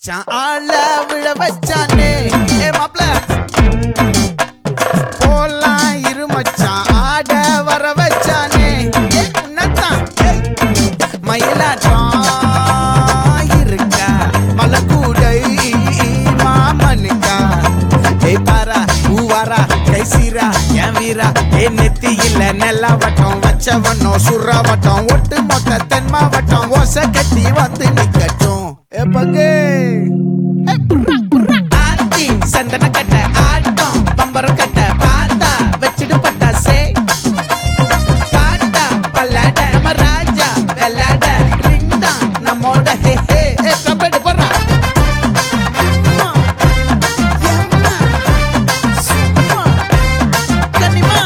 மச்சான் ஆள விழ வச்சானே ஏ மாப்ள போலாம் இரு மச்சான் ஆட வர வச்சானே ஏ, உன்னத்தான் ஏய். மயிலாட்டம் இருக்கா மலக்கூடை மாமனுக்கா ஏய் பாரா பூவாரா கைசீரா என் வீரா ஏ நெத்தி இல்ல நெல்லா வட்டம் வச்சவனோ சுறா வட்டம் ஒட்டு மொத்த தென் மாவட்டம் ஓசை கட்டி வந்து நிக்கட்டும் ஏ பங்கே ஏ, புர்ரா, புர்ரா. ஆத்தி சந்தன கட்ட ஆட்டம் பம்பரம் கட்ட பார்த்தா வச்சிடு பட்டாசே காட்டா பல்லாட நம்ம ராஜா வெள்ளாட ரிங் தான் நம்மோட ஹே ஹே ஹே கபடி போடுறா அம்மா, எம்மா, சும்மா, கனிமா.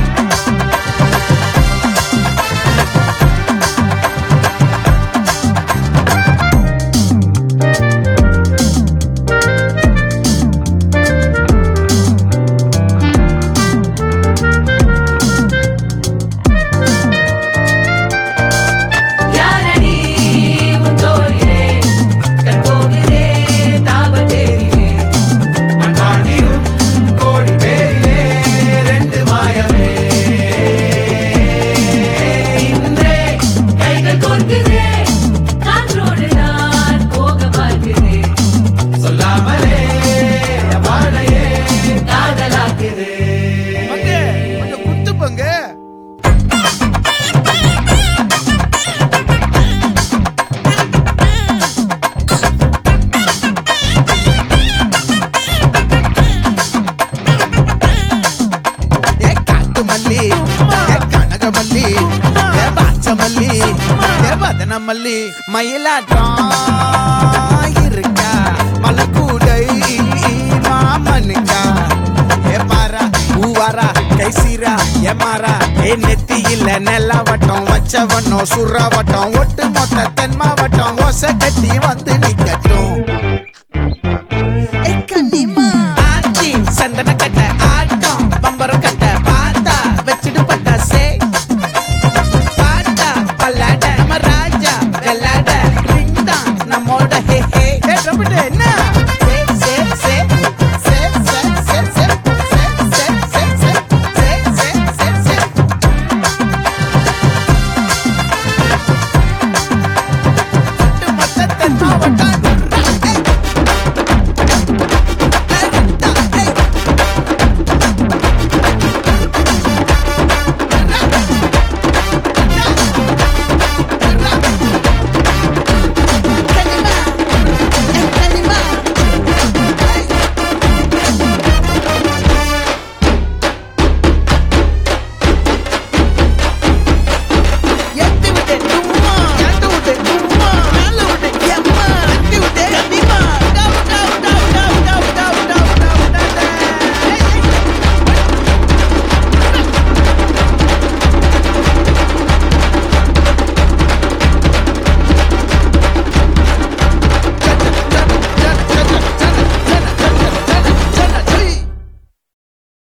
யாரடி உன் தோழிலே கற்போகிலே தாபத்தேரிலே மண்ணாடியும் கோடி பேரிலே ரெண்டு மாயமே இன்றே கைகள் கோர்க்குதே காற்றோடு நான் போக பார்க்குதே சொல்லாமலே வாழையே காதலாக்குதே பங்கு, கொஞ்சம் குத்து பங்கு. ஏ காட்டு மல்லி ஏ கனகமல்லி ஏ பாச்சமல்லி ஏ வதன மல்லி மயிலாட்டம் இருக்கா மலக்கூடை மாமனுக்கா ஏ பாரா பூவாரா கைசீரா ஏ மாறா ஏ நெத்தி இல்ல நெல்லா வட்டம் வச்சவனோ சுறா வட்டம் ஒட்டு மொத்த தென் மாவட்டம் ஓசை கட்டி வந்து நிக்க